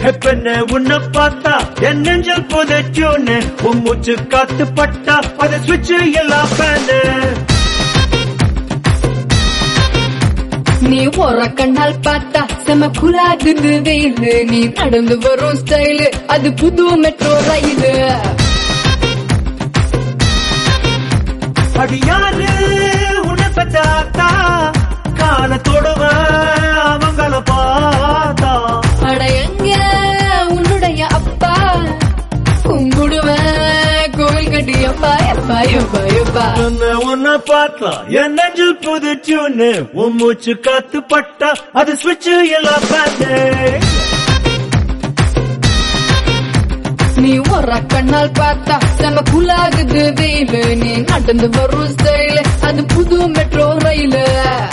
ஹெப்பன உன்னை பார்த்தா என் நெஞ்சல் புதைச்சோன்னு உன் மூச்சு காத்து பட்டா அது சுவிட்ச் எல்லாம் ஃபேனு நீ ஒரு கண்ணால் பார்த்தா செம குலாகுது வெயிலு நீ நடந்து வரும் ஸ்டைலு அது புது மெட்ரோ ரயிலு அடியாரு உன்னை பெற்றாத்தா காலத்தோடுவ அவங்கள பார்த்தா அட எங்க உன்னுடைய அப்பா கும்பிடுவேன் கோவில் கட்டி எப்பா எப்பா எப்பா எப்பா உன்னை உன்னை பார்த்தா என் நெஞ்சில் புதைச்சோன்னு உன் மூச்சு காத்து பட்டா அது சுவிட்ச் எல்லாம் ஃபேனு நீ ஒரு கண்ணால் பார்த்தா செம குலாகுது வெயிலு நீ நடந்து வரும் ஸ்டைலு அது புது மெட்ரோ ரயிலு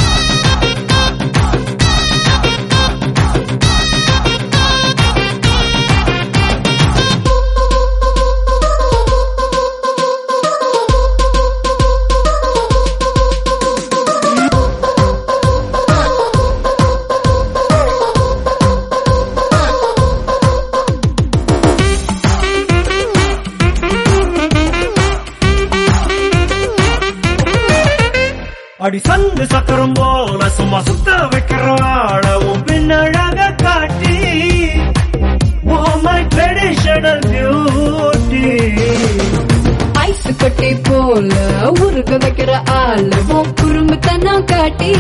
அடி சங்கு சக்கரம் போல சும்மா சுத்த வைக்கிற ஆள உன் பின்னழக காட்டி Oh my traditional beauty ice கட்டி போல உருக வைக்கிற ஆள் உன் குறும்புத்தனம் காட்டி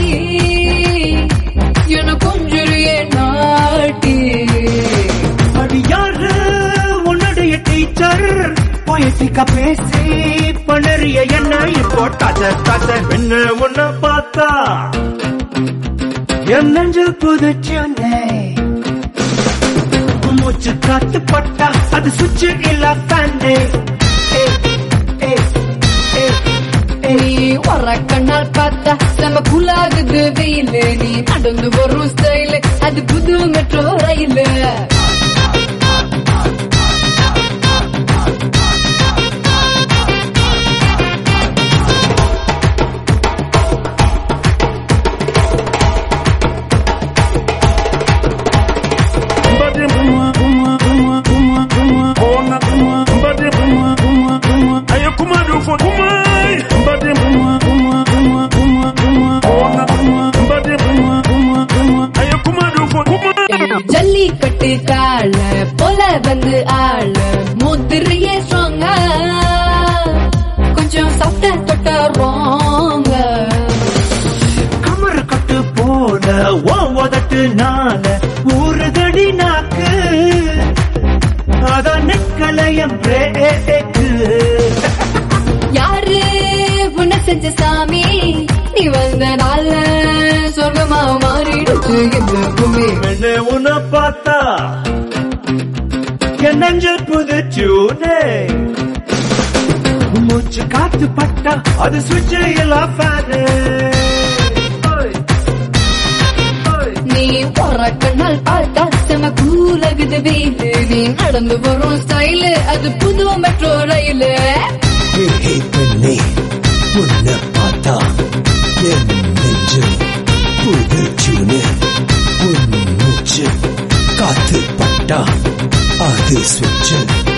என கொஞ்சுரிய நாட்டி அடி யாரு உன்னுடைய டீச்சர் பொயட்டிக்கா பேசி பணறிய என்ன இப்போ தத தத என்ன உன்னை பார்த்தா என் நெஞ்சில் புதுச்சுனே மூச்சு காத்து பட்டா அது சுச்சு இல்ல ஃபேனே நீ ஒரு கண்ணால் பார்த்தா செம குலாகுது வெயிலு நீ நடந்து வரும் ஸ்டைலு அது புது மெட்ரோ ரயிலு Mbadi mwa mwa mwa mwa mwa ona mwa mbadi mwa mwa mwa ayo kuma do for kumai mbadi mwa mwa mwa mwa mwa ona mwa mbadi mwa mwa mwa ayo kuma do for kumai Jallikattu தாழ போல வந்து ஆள முதிரையே ஸ்ட்ராங்கா கொஞ்சம் சாப்பிட்ட தொட்ட ரோங்க கமர் கட்டு போல ஓ உதட்டு நான ஊறுதடி நாக்கு அதான் நெக்கலையம் பிரேக்கு யாரு உன்னை செஞ்ச சாமி நீ வந்த நாள்ல சொர்க்கமா மாறிடுச்சு இந்த பூமி என்ன உன்னை பார்த்தா என் நெஞ்சில் புதுச்சூனே மூச்சு காத்து பட்டா அது சுவிட்ச் எல்லாம் ஃபேனு நீ ஒரு கண்ணால் பார்த்தா செம கூலகுது வெயிலு நீ நடந்து வரும் ஸ்டைலு அது புது மெட்ரோ ரயிலு ஹே பெண்ணே உன்னை பார்த்தா என் நெஞ்சு புதுச்சுன்னு உன் மூச்சு காத்து பட்டா அது சுவிட்சு